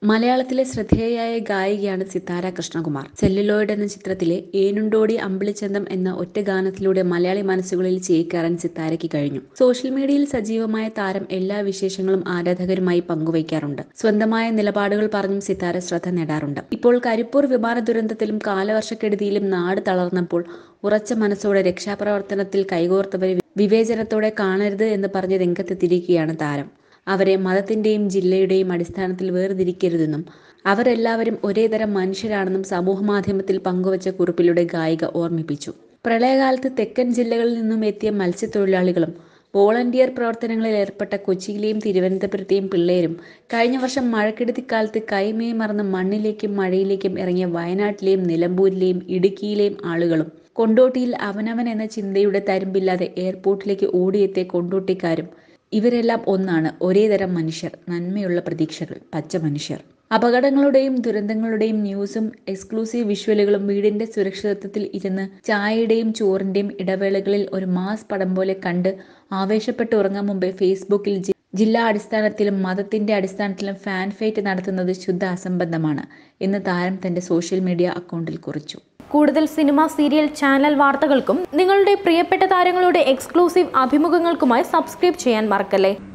മലയാളത്തിലെ ശ്രദ്ധേയയായ ഗായികയാണ് സിത്താര കൃഷ്ണകുമാർ സെല്ലുലോയിഡ് എന്ന ചിത്രത്തിലെ ഏനുണ്ടോടി അമ്പിളിച്ചന്തം എന്ന ഒറ്റ ഗാനത്തിലൂടെ മലയാളി മനസ്സുകളിൽ ചേക്കേറാൻ സിത്താരയ്ക്ക് കഴിഞ്ഞു സോഷ്യൽ മീഡിയയിൽ സജീവമായ താരം എല്ലാ വിശേഷങ്ങളും ആരാധകരുമായി പങ്കുവയ്ക്കാറുണ്ട് സ്വന്തമായ നിലപാടുകൾ പറഞ്ഞും സിത്താര ശ്രദ്ധ നേടാറുണ്ട് ഇപ്പോൾ കരിപ്പൂർ വിമാന ദുരന്തത്തിലും കാലവർഷക്കെടുതിയിലും നാട് തളർന്നപ്പോൾ ഉറച്ച മനസ്സോടെ രക്ഷാപ്രവർത്തനത്തിൽ കൈകോർത്തവരെ വിവേചനത്തോടെ കാണരുത് എന്ന് പറഞ്ഞ് രംഗത്തെത്തിയിരിക്കുകയാണ് താരം അവരെ മതത്തിന്റെയും ജില്ലയുടെയും അടിസ്ഥാനത്തിൽ വേർതിരിക്കരുതെന്നും അവരെല്ലാവരും ഒരേ തരം മനുഷ്യരാണെന്നും സമൂഹമാധ്യമത്തിൽ പങ്കുവച്ച കുറിപ്പിലൂടെ ഗായിക ഓർമ്മിപ്പിച്ചു പ്രളയകാലത്ത് തെക്കൻ ജില്ലകളിൽ നിന്നും എത്തിയ മത്സ്യത്തൊഴിലാളികളും വോളണ്ടിയർ പ്രവർത്തനങ്ങളിൽ ഏർപ്പെട്ട കൊച്ചിയിലെയും തിരുവനന്തപുരത്തെയും പിള്ളേരും കഴിഞ്ഞ വർഷം മഴക്കെടുതിക്കാലത്ത് കൈമേ മറന്ന് മണ്ണിലേക്കും മഴയിലേക്കും ഇറങ്ങിയ വയനാട്ടിലെയും നിലമ്പൂരിലെയും ഇടുക്കിയിലെയും ആളുകളും കൊണ്ടോട്ടിയിൽ അവനവൻ എന്ന ചിന്തയുടെ തരുമ്പില്ലാതെ എയർപോർട്ടിലേക്ക് ഓടിയെത്തിയ കൊണ്ടോട്ടിക്കാരും ഇവരെല്ലാം ഒന്നാണ് ഒരേ തരം മനുഷ്യർ നന്മയുള്ള പ്രതീക്ഷകൾ പച്ച മനുഷ്യർ അപകടങ്ങളുടെയും ദുരന്തങ്ങളുടെയും ന്യൂസും എക്സ്ക്ലൂസീവ് വിഷ്വലുകളും വീടിന്റെ സുരക്ഷിതത്വത്തിൽ ഇരുന്ന് ചായയുടെയും ചോറിന്റെയും ഇടവേളകളിൽ ഒരു മാസ് പടം പോലെ കണ്ട് ആവേശപ്പെട്ട് ഉറങ്ങാൻ മുമ്പേ ഫേസ്ബുക്കിൽ ജി- ജില്ലാ അടിസ്ഥാനത്തിലും മതത്തിന്റെ അടിസ്ഥാനത്തിലും ഫാൻ ഫൈറ്റ് നടത്തുന്നത് ശുദ്ധ അസംബന്ധമാണ് എന്ന് താരം തന്റെ സോഷ്യൽ മീഡിയ അക്കൗണ്ടിൽ കുറിച്ചു കൂടുതൽ സിനിമ സീരിയൽ ചാനൽ വാർത്തകൾക്കും നിങ്ങളുടെ പ്രിയപ്പെട്ട താരങ്ങളുടെ എക്സ്ക്ലൂസീവ് അഭിമുഖങ്ങൾക്കുമായി സബ്സ്ക്രൈബ് ചെയ്യാൻ മറക്കല്ലേ